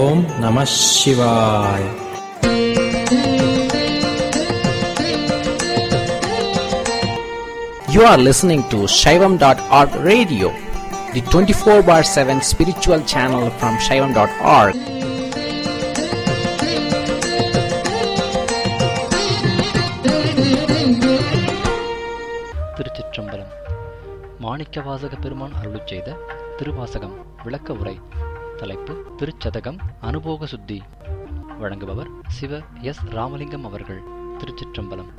ஓம் நம சிவாய் You are listening to Shaivam.org radio, the 24 bar 7 spiritual channel from Shaivam.org. திருச்சிற்றம்பலம் மாணிக்கவாசக பெருமான் அருளிச் செய்த திருவாசகம் விளக்க உரை தலைப்பு திருச்சதகம் அனுபோக சுத்தி வழங்குபவர் சிவ எஸ் ராமலிங்கம் அவர்கள் திருச்சிற்றம்பலம்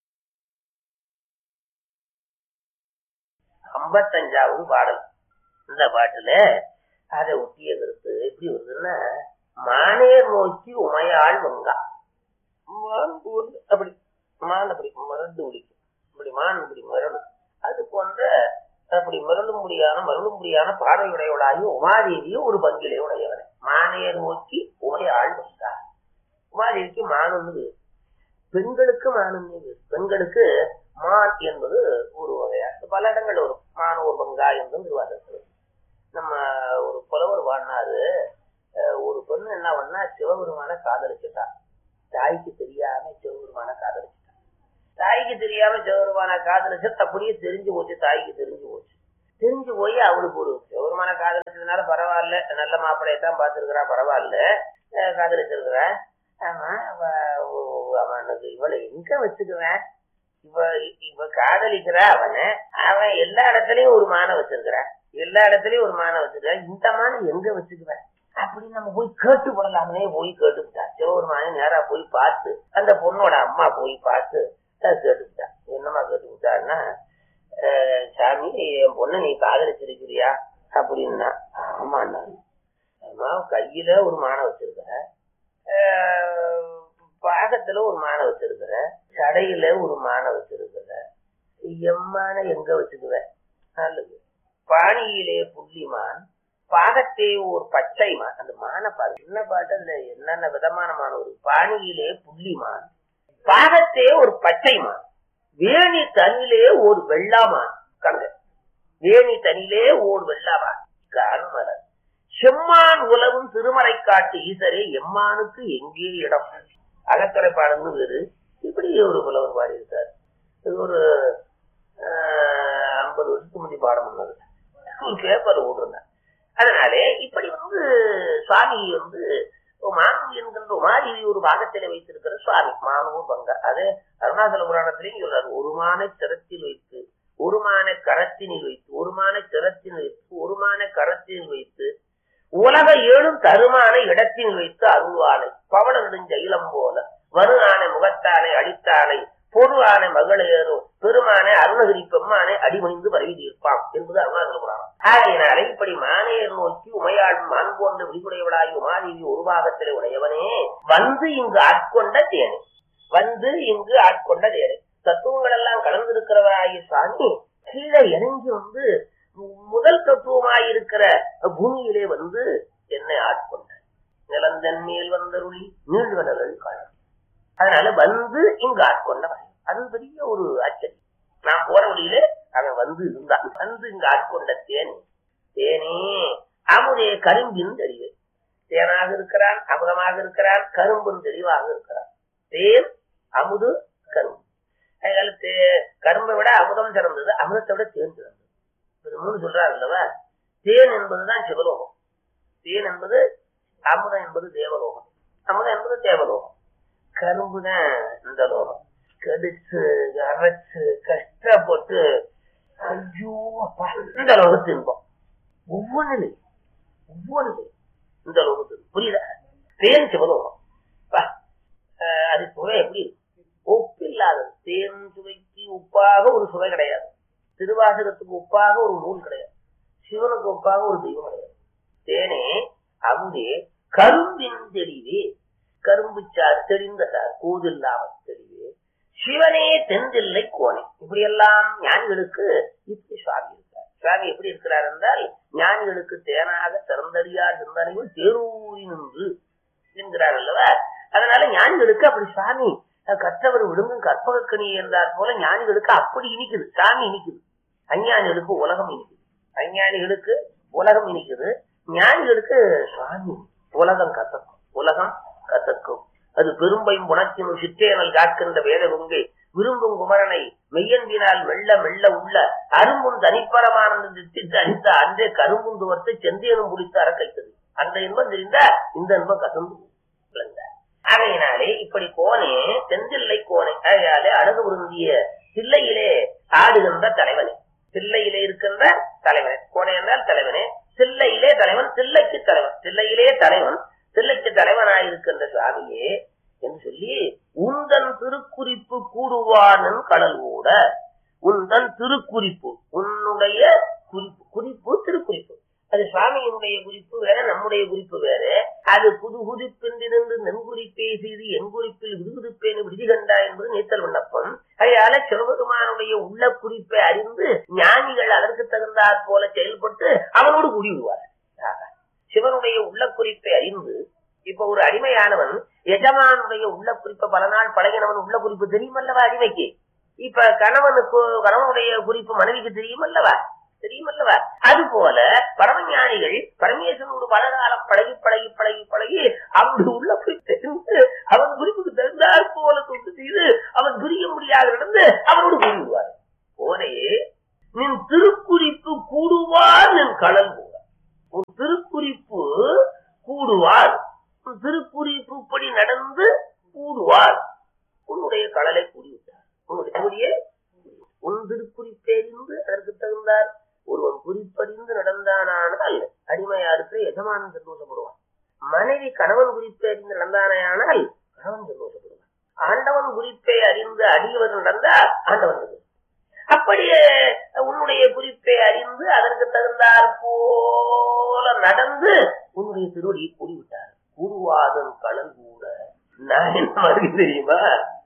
ஐம்பத்தஞ்சாவது பாடல் இந்த பாட்டுல அதை ஒட்டிய கருத்து எப்படி வருதுன்னா மானேர் நோக்கி உமையாள் வங்கா மான் போல் அப்படி மான் அப்படி மறந்து பிடிக்கும் இப்படி மான் இப்படி மரணும் அது போன்ற அப்படி மரளும் முடியான மருளும் முடியான பார்வையுடையவளாகி உமாதேவியும் ஒரு பங்கிலே உடையவனே மானேர் நோக்கி உமையாள் வங்கா உமாதேவிக்கு மானுன்னு பேரு. பெண்களுக்கு மானுன்னு பேரு. பெண்களுக்கு மான் என்பது ஒரு வகையா பல இடங்கள் வரும் மான் ஒரு பங்கா என்றும் திருவாசகத்தில் வரும். நம்ம ஒரு புலவர் வாழ்னாரு அஹ் ஒரு பொண்ணு என்ன பண்ணா சிவபெருமான காதலிச்சுட்டா தாய்க்கு தெரியாம சிவபெருமான காதலிச்சுட்டா தாய்க்கு தெரியாம சிவபெருமான காதலிச்சு அப்படியே தெரிஞ்சு போச்சு தாய்க்கு தெரிஞ்சு போச்சு தெரிஞ்சு போய் அவளுக்கு ஒரு சிவபெருமான காதலிச்சதுனால பரவாயில்ல நல்ல மாப்பிள்ளையை தான் பார்த்துருக்கிறா பரவாயில்ல அஹ் காதலிச்சிருக்கிறா ஆமா அவ- ஓ- அவனுக்கு இவளை எங்க வச்சுக்குவேன் இவ இவ காதலிக்கிறா அவனை அவன் எல்லா இடத்துலயும் ஒரு மானை வச்சிருக்கிறான் எல்லா இடத்துலயும் ஒரு மானை வச்சிருக்கான் இந்த மானை எங்க வச்சுக்குவேன் அப்படின்னு நம்ம போய் கேட்டு போடலாமே போய் கேட்டுக்கிட்டா சிவபெருமானை நேரா போய் பார்த்து அந்த பொண்ணோட அம்மா போய் பார்த்து அஹ் கேட்டுக்கிட்டா என்னம்மா கேட்டுக்கிட்டான்னா அஹ் சாமி என் பொண்ணை நீ காதலிச்சிருக்கிறியா அப்படின்னா ஆமாண்ணா அம்மா கையில ஒரு மானை வச்சிருக்கிற அஹ் பாகத்துல ஒரு மானை வச்சிருக்கிற சடையில ஒரு மானை வச்சிருக்கிற எம்மான எங்க வச்சுக்குவ நல்லது பாணியிலே புள்ளிமான் பாகத்தே ஒரு பச்சை மான் அந்த மானை பாரு என்ன பாட்டு அதுல என்னென்ன விதமான மான் ஒரு பாணியிலே புள்ளிமான் பாகத்தே ஒரு பச்சை மான் வேணி தனியிலே ஒரு வெள்ளாமான் கங்க வேணி தனியிலே ஒரு வெள்ளாமான் காணுமலர் செம்மான் உலகும் திருமறை காட்டு ஈசரே எம்மானுக்கு எங்கே இடம் அகத்தரை பாடல்னு வேறு இப்படி ஒரு புலவர் பாடி இருக்காரு இது ஒரு ஐம்பது வருஷத்துக்கு முந்தி பாடம் பண்ணது ஒரு பேப்பர் ஓடுறேன் அதனாலே இப்படி வந்து சுவாமி வந்து மானு என்கின்ற உமாதேவி ஒரு பாகத்திலே வைத்திருக்கிற சுவாமி மானு பங்க அதே அருணாச்சல புராணத்திலையும் சொல்றாரு ஒரு மானை சிரத்தில் வைத்து ஒரு மானை கரத்தினில் வைத்து ஒரு மானை சிரத்தில் வைத்து ஒரு மானை கரத்தில் வைத்து உலக ஏழும் தருமான இடத்தில் வைத்து அருள்வானை பவன நெடுஞ்செயிலம் போல வரு ஆனை முகத்தானை அழித்தானை பொரு ஆனை மகளேறும் பெருமானை அருணகிரி பெம்மானை அடிமணிந்து பரவி தீர்ப்பான் என்பது அருணாச்சல புராணம் ஆகையினாலே இப்படி மானையர் நோக்கி உமையாள் மான் போன்ற விழிகுடையவளாய் உமாதேவி ஒரு பாகத்திலே உடையவனே வந்து இங்கு ஆட்கொண்ட தேனே வந்து இங்கு ஆட்கொண்ட தேனே தத்துவங்கள் எல்லாம் கலந்திருக்கிறவராகிய சாமி கீழே இறங்கி வந்து மு- முதல் தத்துவமாயிருக்கிற பூமியிலே வந்து என்னை ஆட்கொண்ட நிலந்தன் மேல் வந்தருளி நீழ்வனர்கள் காணும் அதனால வந்து இங்கு ஆட்கொண்டவன் அது பெரிய ஒரு ஆச்சரியம் நான் போற வழியில அவன் வந்து இருந்தான் வந்து இங்கு ஆட்கொண்ட தேனி தேனே அமுதே கரும்பின் தெளிவு தேனாக இருக்கிறான் அமுதமாக இருக்கிறான் கரும்பும் தெளிவாக இருக்கிறான் தேன் அமுது கரும்பு அதனால தே- கரும்பை விட அமுதம் சிறந்தது அமுதத்தை விட தேன் சிறந்தது இது மூணு சொல்றாரு அல்லவா தேன் என்பதுதான் சிவலோகம் தேன் என்பது அமுதம் என்பது தேவலோகம் அமுதம் என்பது தேவலோகம் கரும்பு தான் இந்த லோகம் கடிச்சு அரைச்சு கஷ்டப்பட்டு ஐயோ அப்பா இந்த லோகத்து இன்பம் ஒவ்வொன்றிலே ஒவ்வொன்றிலே இந்த லோகத்து புரியுதா தேன் சிவலோகம் பா, அஹ் அது சுவை எப்படி இருக்கு? ஒப்பில்லாதது தேன் சுவைக்கு உப்பாக ஒரு சுவை கிடையாது திருவாசகத்துக்கு ஒப்பாக ஒரு நூல் கிடையாது சிவனுக்கு ஒப்பாக ஒரு தெய்வம் கிடையாது தேனே அமுதே கரும்பின் தெளிவே கரும்பு சார் தெளிந்த சார் கூதில்லாம தெளிவே சிவனே தென்தில்லை கோணே இப்படி எல்லாம் ஞானிகளுக்கு இப்படி சுவாமி இருக்கார் சுவாமி எப்படி இருக்கிறார் என்றால் ஞானிகளுக்கு தேனாக சிறந்தடியார் சிந்தனைகள் தேரூரி நின்று என்கிறார் அல்லவா அதனால ஞானிகளுக்கு அப்படி சுவாமி அஹ், கற்றவர் விழுங்கும் கற்பகக்கணி என்றார் போல ஞானிகளுக்கு அப்படி இனிக்குது சாமி இனிக்குது அஞ்ஞானிகளுக்கு உலகம் இனிக்குது அஞ்ஞானிகளுக்கு உலகம் இனிக்குது ஞானிகளுக்கு சுவாமி உலகம் கசக்கும் உலகம் கசக்கும் அது பெரும்பையும் புணக்கினும் சிற்றேனல் காக்கின்ற வேத கொங்கை விரும்பும் குமரனை மெய்யன்பினால் மெல்ல மெல்ல உள்ள அரும்பும் தனிப்பரமானது திட்டிட்டு அடித்த அன்றே கரும்புந்து வர்த்து செந்தியனும் புடித்து அறக்கைத்தது அந்த இன்பம் தெரிந்தா இந்த இன்பம் கசந்து விளங்க ஆகையினாலே இப்படி கோனே செந்தில்லை கோனை ஆகையாலே அழகு உருந்திய தில்லையிலே ஆடுகின்ற தலைவனே தில்லையிலே இருக்கின்ற தலைவனே கோனை என்றால் தலைவனே தில்லையிலே தலைவன் தில்லைக்கு தலைவன் தில்லையிலே தலைவன் தில்லைக்கு தலைவனாயிருக்கின்ற சுவாமியே என்று சொல்லி உந்தன் திருக்குறிப்பு கூடுவானன் கடல் கூட உந்தன் திருக்குறிப்பு உன்னுடைய குறிப்பு குறிப்பு திருக்குறிப்பு அது சுவாமியினுடைய குறிப்பு வேற நம்முடைய குறிப்பு வேற அது புது புதுப்பென்றிருந்து நன்குறிப்பே செய்து என் குறிப்பில் விடுவிடுப்பேன் விடுதி கண்டா என்பது நீத்தல் விண்ணப்பம் அதனால சிவபெருமானுடைய உள்ள குறிப்பை அறிந்து ஞானிகள் அதற்கு தகுந்தாற் போல செயல்பட்டு அவனோடு கூடி விடுவார் சிவனுடைய உள்ள குறிப்பை அறிந்து இப்ப ஒரு அடிமையானவன் எஜமானுடைய உள்ள குறிப்பை பல நாள் பழகினவன் உள்ள குறிப்பு தெரியுமல்லவா அடிமைக்கு இப்ப கணவனுக்கு கணவனுடைய குறிப்பு மனைவிக்கு தெரியுமல்லவா தெரியுமல்லவா அது போல பரமஞானிகள் பரமேஸ்வரனோடு பல காலம் பழகி பழகி பழகி பழகி அவனுடைய உள்ள குறிப்பு தெரிந்து அவன் குறிப்புக்கு தெரிந்தால் போல தொட்டு செய்து அவன் பிரிய முடியாத நடந்து அவனோடு கூடுவார் போலே நின் திருக்குறிப்பு கூடுவார் நின் கடல் கூட உன் திருக்குறிப்பு கூடுவார் உன் திருக்குறிப்பு படி நடந்து கூடுவார் உன்னுடைய கடலை கூடிவிட்டார் உன்னுடைய கூடிய உன் திருக்குறிப்பெறிந்து அதற்கு தகுந்தார் ஒருவன் குறிப்பறிந்து நடந்தானால் அடிமையாருக்கு எஜமானன் சந்தோஷப்படுவான் மனைவி கணவன் குறிப்பை அறிந்து நடந்தானால் கணவன் சந்தோஷப்படுவான் ஆண்டவன் குறிப்பை அறிந்து அடியவன் நடந்தால் ஆண்டவன் சந்தோஷம் அப்படியே உன்னுடைய குறிப்பை அறிந்து அதற்கு தகுந்தார் போல நடந்து உன்னுடைய திருவடியை கூடிவிட்டார் கூடுவாதன் கடல் கூட நான் என்ன மாதிரி தெரியுமா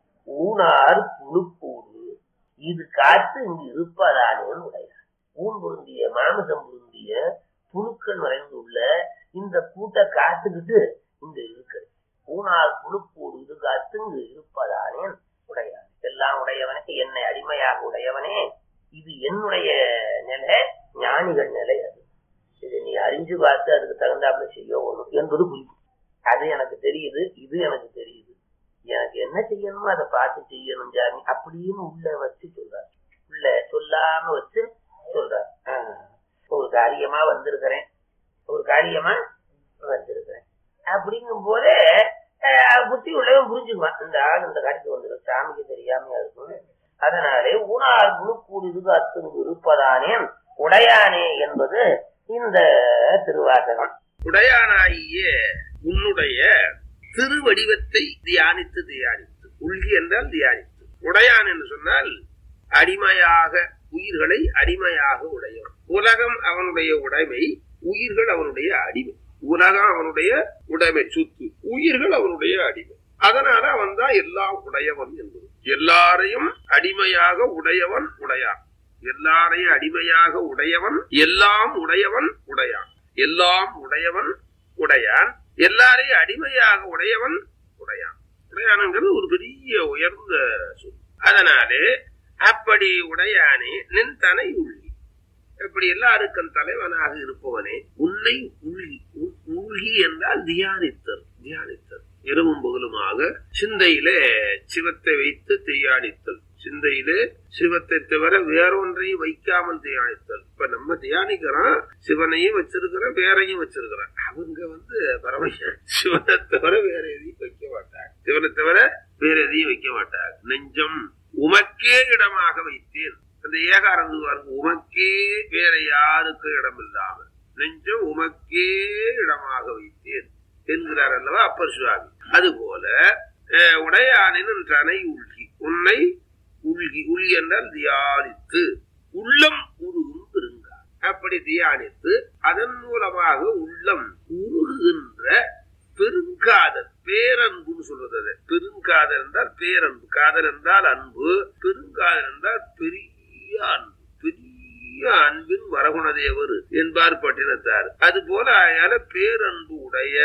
ஊனார் புழுப்பூடு இது காத்து இங்கு இருப்பதானே உடையார் ஊன் பொருந்திய மாமிசம் பொருந்திய புழுக்கள் நிறைந்துள்ள இந்த கூட்ட காத்துக்கிட்டு இங்க இருக்கு ஊனார் புழுப்பூடு இது காத்து இங்கு இருப்பதானே உடையார் எல்லாம் உடையவனே என்னை அடிமையாக உடையவனே இது என்னுடைய நிலை ஞானிகள் நிலை அது இதை நீ அறிஞ்சு பார்த்து அதுக்கு தகுந்தாப்புல செய்யணும் என்பது குறிப்பு அது எனக்கு தெரியுது இது எனக்கு தெரியுது எனக்கு என்ன செய்யணுமோ அதை பார்த்து செய்யணும் ஜாமி அப்படின்னு உள்ள வச்சு சொல்றார் உள்ள சொல்லாம வச்சு சொல்றார் ஆஹ், ஒரு காரியமா வந்திருக்கிறேன் ஒரு காரியமா வந்திருக்கிறேன் அப்படிங்கும் போதே அஹ், புத்தி உள்ளவன் புரிஞ்சுக்குவான் இந்த ஆள் இந்த காரியத்துக்கு வந்துடும் சாமிக்கு தெரியாமையா இருக்கும் அதனாலே ஊனார் முழுக்கூடு இது அத்துங்கு இருப்பதானே உடையானே என்பது இந்த திருவாசகம் உடையானாகிய உன்னுடைய திருவடிவத்தை தியானித்து தியானித்து உள்கி என்றால் தியானித்து உடையான் என்று சொன்னால் அடிமையாக உயிர்களை அடிமையாக உடையவன் உலகம் அவனுடைய உடைமை உயிர்கள் அவனுடைய அடிமை உலகம் அவனுடைய உடைமை சொத்து உயிர்கள் அவனுடைய அடிமை அதனால அவன் தான் எல்லாம் உடையவன் என்பது எல்லாரையும் அடிமையாக உடையவன் உடையான் எல்லாரையும் அடிமையாக உடையவன் எல்லாம் உடையவன் உடையான் எல்லாம் உடையவன் உடையான் எல்லாரையும் அடிமையாக உடையவன் உடையான் உடையானுங்கிறது ஒரு பெரிய உயர்ந்த சொல் அதனாலே அப்படி உடையானே நின் தனை உள்ளி இப்படி எல்லாருக்கும் தலைவனாக இருப்பவனே உன்னை உள்கி உ- உள்கி என்றால் தியானித்தல் தியானித்தல் இரவும் பகலுமாக சிந்தையிலே சிவத்தை வைத்து தியானித்தல் சிந்தையிலே சிவத்தை தவிர வேறொன்றையும் வைக்காமல் தியானித்தல் இப்ப நம்ம தியானிக்கிறோம் சிவனையும் வச்சிருக்கிறோம் வேறையும் வச்சிருக்கிறோம் அவங்க வந்து பரமைய சிவனை தவிர வேற எதையும் வைக்க மாட்டாங்க சிவனை தவிர வேற எதையும் வைக்க மாட்டாங்க நெஞ்சம் உமக்கே இடமாக வைத்தேன் அந்த ஏகாரம் பாருங்க உமக்கே வேற யாருக்கும் இடம் இல்லாமல் நெஞ்சம் உமக்கே இடமாக வைத்தேன் என்கிறார் அல்லவா அப்பர் சுவாமி அதுபோல அஹ், உடையானின் தனை உள்கி உன்னை உள்கி உள் என்றால் தியானித்து உள்ளம் உருகும் பெருங்கார் அப்படி தியானித்து அதன் மூலமாக உள்ளம் உருகுகின்ற பெருங்காதல் பேரன்புன்னு சொல்றது அது. பெருங்காதல் என்றால் பேரன்பு காதல் என்றால் அன்பு பெருங்காதல் என்றால் பெரிய அன்பு பெரிய அன்பின் வரகுணதேவர் என்பார் பட்டினத்தார் அது போல ஆயால பேரன்பு உடைய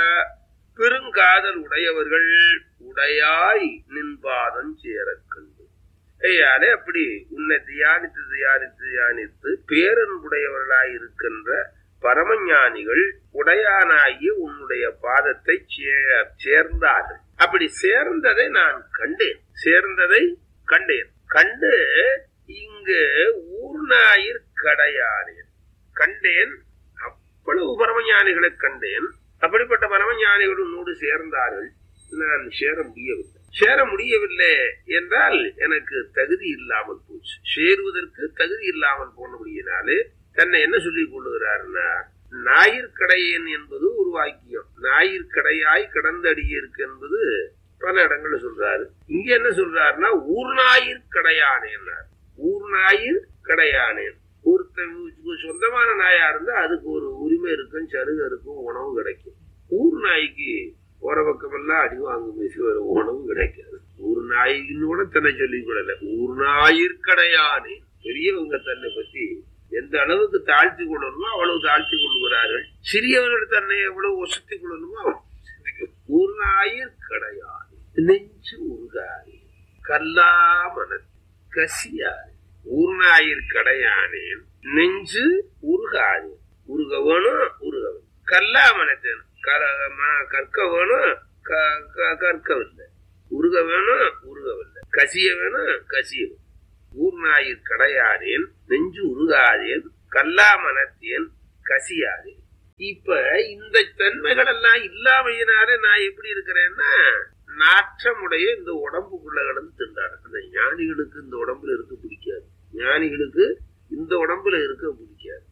பெருங்காதல் உடையவர்கள் உடையாய் நின்பாதம் சேரக் கண்டு ஐயாலே அப்படி உன்னை தியானித்து தியானித்து தியானித்து பேரன்புடையவர்களாய் இருக்கின்ற பரமஞானிகள் உடையானாகிய உன்னுடைய பாதத்தை சே- சேர்ந்தார்கள் அப்படி சேர்ந்ததை நான் கண்டேன் சேர்ந்ததை கண்டேன் கண்டு இங்கு ஊர்நாயிர் கடையானேன் கண்டேன் அவ்வளவு பரமஞானிகளை கண்டேன் அப்படிப்பட்ட பரமஞானிகள் உன்னோடு சேர்ந்தார்கள் நான் சேர முடியவில்லை சேர முடியவில்லை என்றால் எனக்கு தகுதி இல்லாமல் போச்சு சேருவதற்கு தகுதி இல்லாமல் போனபடியினாலே தன்னை என்ன சொல்லிக் கொள்ளுகிறாருன்னா ஞாயிற்கடையன் என்பது ஒரு வாக்கியம் ஞாயிற்கடையாய் கடந்த அடியிருக்கு என்பது பல இடங்கள்ல சொல்றாரு இங்க என்ன சொல்றாருன்னா ஊர்நாயிற்கடையானேன்னார் ஊர்நாயிர் கடையானேன் ஒருத்தன் சொந்தமான நாயா இருந்தா அதுக்கு ஒரு உரிமை இருக்கும் சருக இருக்கும் உணவு கிடைக்கும் ஊர் நாய்க்கு போற பக்கமெல்லாம் அடி வாங்கும் பேசி வர உணவு கிடைக்காது ஊர் நாய்க்குன்னு கூட தன்னை சொல்லிக் கொள்ளல ஊர் நாயிற்கடையானே பெரியவங்க தன்னை பத்தி எந்த அளவுக்கு தாழ்த்தி கொள்ளணுமோ அவ்வளவு தாழ்த்தி கொள்கிறார்கள் சிறியவர்கள் தன்னை எவ்வளவு ஒசத்தி கொள்ளணுமோ அவ்வளவு ஊர் நாயிற்கடையானே நெஞ்சு உருகாரி கல்லாமன கசியாரி ஊர்நாயிற் கடையானேன் நெஞ்சு உருகாது உருக வேணும் உருகவன் கல்லாமனத்தேன் கற்க வேணும் க- க- கற்கவில்லை உருக வேணும் உருகவில்லை கசிய வேணும் கசிய ஊர்நாயிற் கடையாதேன் நெஞ்சு உருகாதேன் கல்லாமனத்தேன் கசியாதேன் இப்ப இந்த தன்மைகள் எல்லாம் இல்லாமையினால நான் எப்படி இருக்கிறேன்னா நாற்றமுடைய இந்த உடம்புக்குள்ள கிடந்து திண்டாடு அந்த ஞானிகளுக்கு இந்த உடம்புல இருக்க பிடிக்காது ஞானிகளுக்கு இந்த உடம்புல இருக்க பிடிக்காது